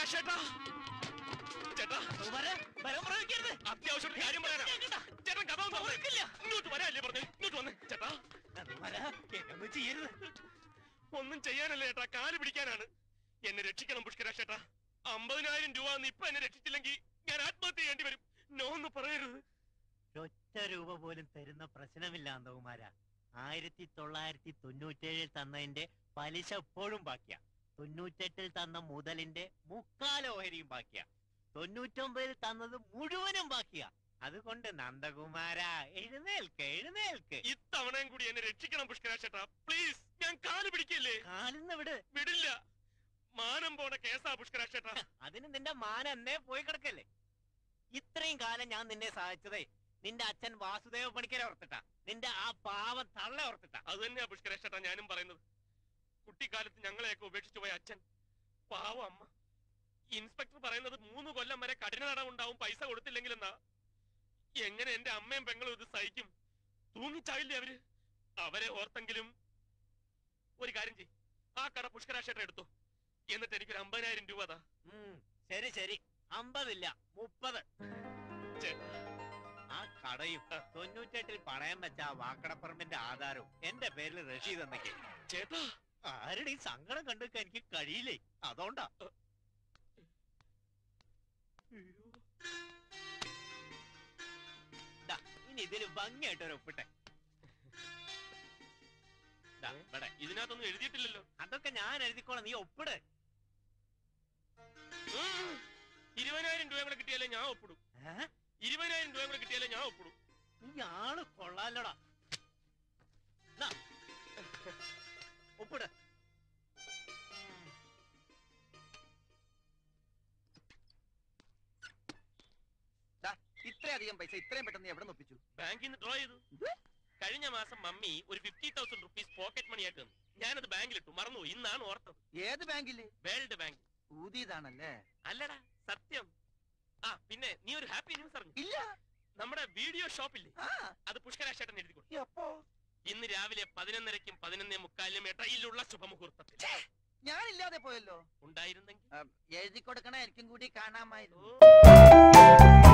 പുഷ്കരാശേട്ടാ ചേട്ടാ ബലം പ്രയോഗിക്കരുത് അത്യാവശ്യം ഒരു കാര്യം പറയാനാ ചേട്ടൻ കഥ ഒന്ന് തുറന്ന് ഇങ്ങോട്ട് വരാല്ലേ പറഞ്ഞു ഇങ്ങോട്ട് വന്ന് ചേട്ടാ എന്നൊന്നും ചെയ്യരുത് ഒന്നും ചെയ്യാനല്ല ചേട്ടാ കാല് പിടിക്കാനാണ് എന്നെ രക്ഷിക്കണം പുഷ്കരാ ചേട്ടാ അമ്പതിനായിരം രൂപ ഒന്ന് ഇപ്പൊ എന്നെ രക്ഷിച്ചില്ലെങ്കിൽ ഞാൻ ആത്മഹത്യ ചെയ്യേണ്ടി വരും നോ എന്ന് പറയരുത് ഒറ്റ രൂപ പോലും തരുന്ന പ്രശ്നമില്ല അന്തകുമാര ആയിരത്തി തൊള്ളായിരത്തി തൊണ്ണൂറ്റേഴിൽ തന്നതിന്റെ പലിശ എപ്പോഴും ബാക്കിയാ തൊണ്ണൂറ്റെട്ടിൽ തന്ന മുതലിന്റെ മുക്കാൽ ഓഹരിയും ബാക്കിയാ തൊണ്ണൂറ്റൊമ്പതിൽ തന്നത് മുഴുവനും ബാക്കിയാ അതുകൊണ്ട് നന്ദകുമാര എഴുന്നേൽക്ക് എഴുന്നേൽക്ക് ഇത്തവണയും കൂടി എന്നെ രക്ഷിക്കണം പുഷ്കരാ ചേട്ടാ പ്ലീസ് ഞാൻ കാല് പിടിക്കല്ലേ കാലുന്ന വിട് വിടില്ല മാനം പോണ കേസാ പുഷ്കരാ ചേട്ടാ അതിന് നിന്റെ മാന എന്നേ പോയി കിടക്കല്ലേ ഇത്രയും കാലം ഞാൻ നിന്നെ സഹായിച്ചതേ നിന്റെ അച്ഛൻ വാസുദേവ പണിക്കരെ ഓർത്തിട്ടാ നിന്റെ ആ പാവം തള്ള ഓർത്തിട്ടാ അത് തന്നെയാ പുഷ്കരാ ചേട്ടാ ഞാനും പറയുന്നത് കുട്ടിക്കാലത്ത് ഞങ്ങളെയൊക്കെ ഉപേക്ഷിച്ചു പോയ അച്ഛൻ പാവം അമ്മ ഇൻസ്പെക്ടർ പറയുന്നത് മൂന്ന് കൊല്ലം വരെ കഠിന തടവുണ്ടാവും പൈസ കൊടുത്തില്ലെങ്കിലെന്നാ എങ്ങനെ എന്റെ അമ്മയും പെങ്ങളും ഇത് സഹിക്കും തൂങ്ങിച്ചാവില്ലേ അവര് അവരെ ഓർത്തെങ്കിലും ഒരു കാര്യം ചെയ് ആ കട പുഷ്കരാശേട്ടൻ എടുത്തു എന്നിട്ട് എനിക്കൊരു അമ്പതിനായിരം രൂപ താ ഉം, ശരി ശരി അമ്പതില്ല മുപ്പത് ചേട്ടാ ആ കടയും തൊണ്ണൂറ്റെട്ടിൽ പണയം വെച്ച ആ വാക്കടപ്പറമ്പിന്റെ ആധാരവും എന്റെ പേരിൽ റഷീദ് എന്നൊക്കെ ചേട്ടാ ആരുടെ ഈ സങ്കടം കണ്ടെടുക്കാൻ എനിക്ക് കഴിയില്ലേ അതുകൊണ്ടാ ദാ, ഇനി ഇതില് ഭംഗിയായിട്ട് ഒരു ഒപ്പിട്ടെ ദാ, ഇവിടെ. ഇതിനകത്തൊന്നും എഴുതിയിട്ടില്ലല്ലോ അതൊക്കെ ഞാൻ എഴുതിക്കോളാം നീ ഒപ്പിട് ഉം. ഇരുപതിനായിരം രൂപ കൂടെ കിട്ടിയാലേ ഞാൻ ഒപ്പിടും ഏ? ഇരുപതിനായിരം രൂപ കൂടെ കിട്ടിയാലേ ഞാൻ ഒപ്പിടും നീ ആള് കൊള്ളാലോടാ ദാ, ഒപ്പിട് ഇത്രയധികം പൈസ ഇത്രയും പെട്ടെന്ന് എവിടെ ഒപ്പിച്ചു ബാങ്കിൽ നിന്ന് ഡ്രോ ചെയ്തു കഴിഞ്ഞ മാസം മമ്മി ഒരു fifty thousand rupees pocket money ആയിട്ട് തന്നു ഞാനത് ബാങ്കിലിട്ടു മറന്നു ഇന്നാണ് ഓർത്തത് ഏത് ബാങ്കില് വേൾഡ് ബാങ്ക് ഊതിയതാണല്ലേ അല്ലടാ സത്യം ആ പിന്നെ നീ ഒരു ഹാപ്പി ന്യൂസ് അറിഞ്ഞു ഇല്ല നമ്മുടെ വീഡിയോ ഷോപ്പില്ലേ ആ അത് പുഷ്കരാശേട്ടൻ എഴുതി കൊടുത്തു എപ്പോ ഇന്ന് രാവിലെ പതിനൊന്നരയ്ക്കും പതിനൊന്നേ മുക്കാലിനും ഇടയിലുള്ള ശുഭമുഹൂർത്തത്തിൽ ഞാനില്ലാതെ പോയല്ലോ ഉണ്ടായിരുന്നെങ്കിൽ ആ, എഴുതി കൊടുക്കണ എനിക്കും കൂടി കാണാമായിരുന്നു ഓ